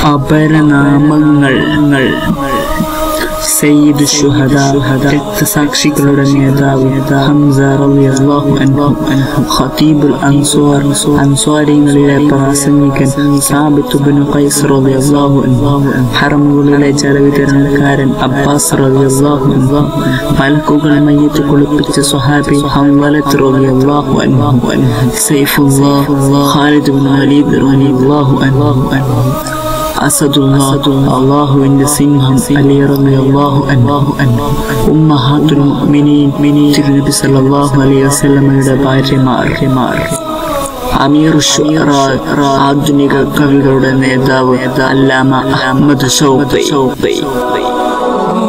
അപരനാമങ്ങൾ സയ്യിദ് ശുഹദ രക്തസാക്ഷികളുടെ നേതാവ് ഹംസ റളിയല്ലാഹു അൻഹു ഖതീബുൽ അൻസ്വാർ അൻസ്വാരികളിലെ പ്രാസംഗികൻ സാബിത്ത് ഇബ്നു ഖൈസ് റളിയല്ലാഹു അൻഹു ഹറമുകളിലെ ജലവിതരണക്കാരൻ അബ്ബാസ് റളിയല്ലാഹു അൻഹു മലക്കുകൾ മയ്യത്ത് കുളിപ്പിച്ച സ്വഹാബി ഹംവലത്ത് റളിയല്ലാഹു അൻഹു സൈഫുല്ലാഹ് ഖാലിദ് ഇബ്നു വലീദ് റളിയല്ലാഹു അൻഹു അസദുല്ലാഹ് അള്ളാഹുവിന്റെ സിംഹം അലി റളിയല്ലാഹു അൻഹു ഉമ്മഹാത്തുൽ മുഅ്മിനീൻ തിരുനബി സല്ലല്ലാഹു അലൈഹി വസല്ലമയുടെ ഭാര്യമാർ അമീർ ഷുഅറാ ആധുനിക കവികളുടെ നേതാവ് അല്ലാമ അഹമ്മദ് ഷൗബൈ